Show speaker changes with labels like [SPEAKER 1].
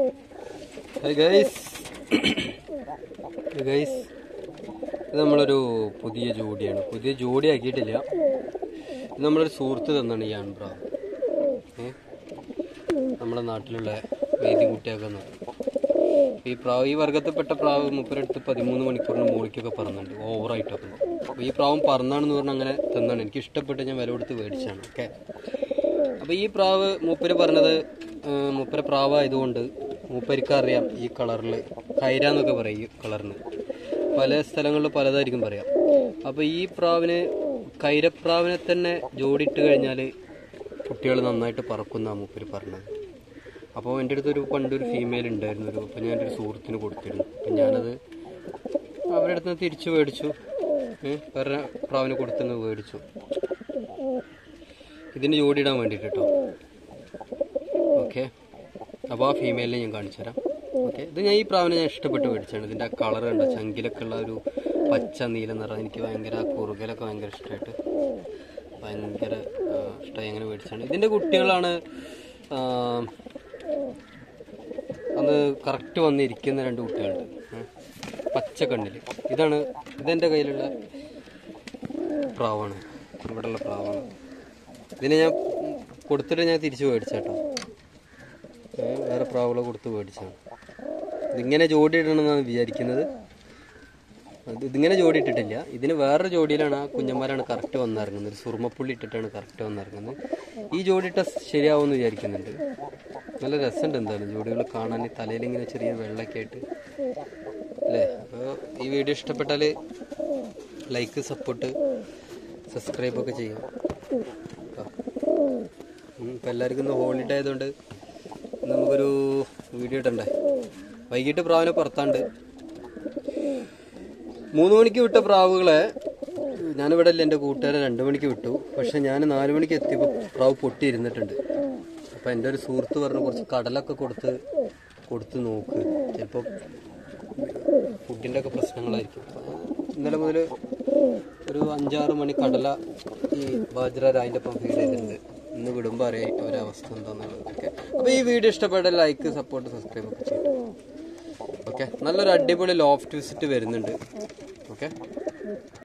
[SPEAKER 1] Hi guys guys ഇത് നമ്മളൊരു പുതിയ ജോഡിയാണ് പുതിയ ജോഡി ആക്കിയിട്ടില്ല ഇത് നമ്മളൊരു സുഹൃത്ത് തന്നാണ് ഈ ആൺപ്രാവ് ഏ നമ്മുടെ നാട്ടിലുള്ള വേദി കുട്ടിയാക്കുന്ന ഈ പ്രാവ് ഈ വർഗത്തിൽപ്പെട്ട പ്രാവ് മുപ്പരടുത്ത് പതിമൂന്ന് മണിക്കൂറിന് മുകളിലേക്കൊക്കെ പറന്നുണ്ട് ഓവറായിട്ടൊക്കെ അപ്പോൾ ഈ പ്രാവും പറന്നാണെന്ന് പറഞ്ഞാൽ അങ്ങനെ തന്നാണ് എനിക്ക് ഇഷ്ടപ്പെട്ട് ഞാൻ വില കൊടുത്ത് മേടിച്ചാണ് ഓക്കെ അപ്പോൾ ഈ പ്രാവ് മൂപ്പര് പറഞ്ഞത് ആ, മൂപ്പര പ്രാവായതുകൊണ്ട് മൂപ്പരിക്ക് അറിയാം ഈ കളറിൽ കൈര എന്നൊക്കെ പറയും ഈ കളറിന് പല സ്ഥലങ്ങളിൽ പലതായിരിക്കും പറയാം അപ്പോൾ ഈ പ്രാവിന് കൈരപ്രാവിനെ തന്നെ ജോഡിയിട്ട് കഴിഞ്ഞാൽ കുട്ടികൾ നന്നായിട്ട് പറക്കുന്ന മൂപ്പര് പറഞ്ഞത് അപ്പോൾ എൻ്റെ അടുത്തൊരു പണ്ടൊരു ഫീമെയിൽ ഉണ്ടായിരുന്നു ഒരു അപ്പോൾ ഞാൻ എൻ്റെ ഒരു സുഹൃത്തിന് കൊടുത്തിരുന്നു അപ്പം ഞാനത് അവരുടെ അടുത്ത് നിന്ന് തിരിച്ചു മേടിച്ചു ഏ, വേറെ പ്രാവിന് കൊടുത്തുനിന്ന് മേടിച്ചു ഇതിന് ജോഡിയിടാൻ വേണ്ടിയിട്ട് കേട്ടോ ഓക്കെ അപ്പോൾ ആ ഫീമെയിലിനെ ഞാൻ കാണിച്ചു തരാം ഓക്കെ ഇത് ഞാൻ ഈ പ്രാവിനെ ഞാൻ ഇഷ്ടപ്പെട്ട് മേടിച്ചാണ് ഇതിൻ്റെ ആ കളർ കണ്ടോ ചങ്കിലൊക്കെ ഉള്ള ഒരു പച്ച നീല നിറം എനിക്ക് ഭയങ്കര ആ കുറുകലൊക്കെ ഭയങ്കര ഇഷ്ടമായിട്ട് ഭയങ്കര ഇഷ്ടമായി അങ്ങനെ മേടിച്ചാണ് ഇതിൻ്റെ കുട്ടികളാണ് ആ, അന്ന് കറക്റ്റ് വന്നിരിക്കുന്ന രണ്ട് കുട്ടികളുണ്ട് ഏ. പച്ച കണ്ണിൽ ഇതാണ് ഇതെൻ്റെ കയ്യിലുള്ള പ്രാവാണ് ഇവിടെയുള്ള പ്രാവാണ് ഇതിനെ ഞാൻ കൊടുത്തിട്ട് ഞാൻ തിരിച്ച് മേടിച്ചേട്ടോ ഏ, വേറെ പ്രാവുകളെ കൊടുത്ത് മേടിച്ചാണ് ഇതിങ്ങനെ ജോഡി ഇടണമെന്നാണ് വിചാരിക്കുന്നത് അത് ഇതിങ്ങനെ ജോഡി ഇട്ടിട്ടില്ല ഇതിന് വേറൊരു ജോഡിയിലാണ് ആ കുഞ്ഞന്മാരാണ് കറക്റ്റ് വന്നിറങ്ങുന്നത് ഒരു സുർമ്മപ്പുള്ളി ഇട്ടിട്ടാണ് കറക്റ്റ് വന്നിറങ്ങുന്നത് ഈ ജോഡി ഇട്ട ശരിയാവുമെന്ന് വിചാരിക്കുന്നുണ്ട് നല്ല രസമുണ്ട് എന്തായാലും ജോഡികൾ കാണാൻ ഈ തലയിൽ ഇങ്ങനെ ചെറിയ വെള്ളമൊക്കെ ആയിട്ട് അല്ലേ അപ്പോൾ ഈ വീഡിയോ ഇഷ്ടപ്പെട്ടാൽ ലൈക്ക് സപ്പോർട്ട് സബ്സ്ക്രൈബ് ഒക്കെ ചെയ്യാം കേട്ടോ ഇപ്പം എല്ലാവർക്കും ഇന്ന് ഹോളിഡേ ആയതുകൊണ്ട് ഇന്ന് നമുക്കൊരു വീഡിയോ ഇടണ്ടേ വൈകിട്ട് പ്രാവിനെ പുറത്താണ്ട് മൂന്ന് മണിക്ക് വിട്ട പ്രാവുകളെ ഞാനിവിടെ അല്ല എൻ്റെ കൂട്ടുകാരെ രണ്ട് മണിക്ക് വിട്ടു പക്ഷെ ഞാൻ നാല് മണിക്ക് എത്തിയപ്പോൾ പ്രാവ് പൊട്ടി ഇരുന്നിട്ടുണ്ട് അപ്പം എൻ്റെ ഒരു സുഹൃത്ത് പറഞ്ഞു കുറച്ച് കടലൊക്കെ കൊടുത്ത് കൊടുത്ത് നോക്ക് ചിലപ്പോൾ ഫുഡിൻ്റെ ഒക്കെ പ്രശ്നങ്ങളായിരിക്കും ഇന്നലെ മുതൽ ഒരു അഞ്ചാറ് മണി കടല ഈ ബാജ്ര അതിൻ്റെ ഒപ്പം ഫീഡ് ചെയ്തിട്ടുണ്ട് ഇന്ന് വിടുമ്പോൾ അറിയാം ഒരവസ്ഥ എന്താണെന്നുള്ളതൊക്കെ അപ്പോൾ ഈ വീഡിയോ ഇഷ്ടപ്പെട്ട ലൈക്ക് സപ്പോർട്ട് സബ്സ്ക്രൈബ് ഒക്കെ ചെയ്യും ഓക്കെ നല്ലൊരു അടിപൊളി ലോഫ്റ്റ് വിസിറ്റ് വരുന്നുണ്ട് ഓക്കെ